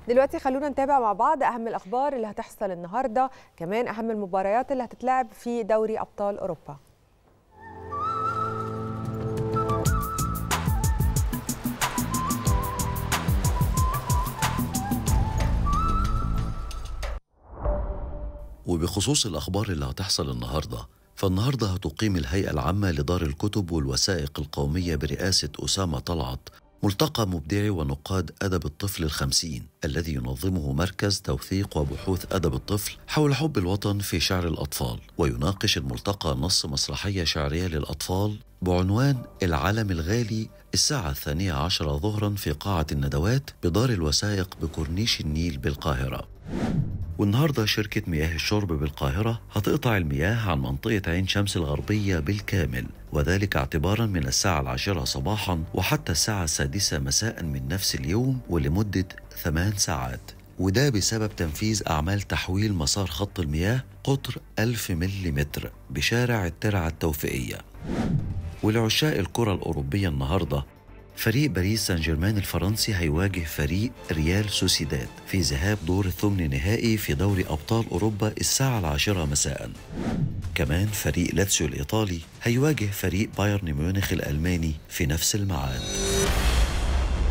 دلوقتي خلونا نتابع مع بعض اهم الاخبار اللي هتحصل النهارده كمان اهم المباريات اللي هتتلعب في دوري ابطال اوروبا وبخصوص الأخبار اللي هتحصل النهاردة فالنهاردة هتقيم الهيئة العامة لدار الكتب والوثائق القومية برئاسة أسامة طلعت ملتقى مبدعي ونقاد أدب الطفل الخمسين الذي ينظمه مركز توثيق وبحوث أدب الطفل حول حب الوطن في شعر الأطفال ويناقش الملتقى نص مسرحية شعرية للأطفال بعنوان العالم الغالي الساعة الثانية عشرة ظهرا في قاعة الندوات بدار الوثائق بكورنيش النيل بالقاهرة والنهارده شركة مياه الشرب بالقاهرة هتقطع المياه عن منطقة عين شمس الغربية بالكامل وذلك اعتبارا من الساعة العاشرة صباحا وحتى الساعة السادسة مساء من نفس اليوم ولمدة ثمان ساعات وده بسبب تنفيذ أعمال تحويل مسار خط المياه قطر ألف مليمتر بشارع الترعة التوفيقية ولعشاق الكرة الأوروبية النهاردة فريق باريس سان جيرمان الفرنسي هيواجه فريق ريال سوسيداد في ذهاب دور الثمن نهائي في دوري أبطال أوروبا الساعة العاشرة مساء كمان فريق لاتسيو الإيطالي هيواجه فريق بايرن ميونخ الألماني في نفس الميعاد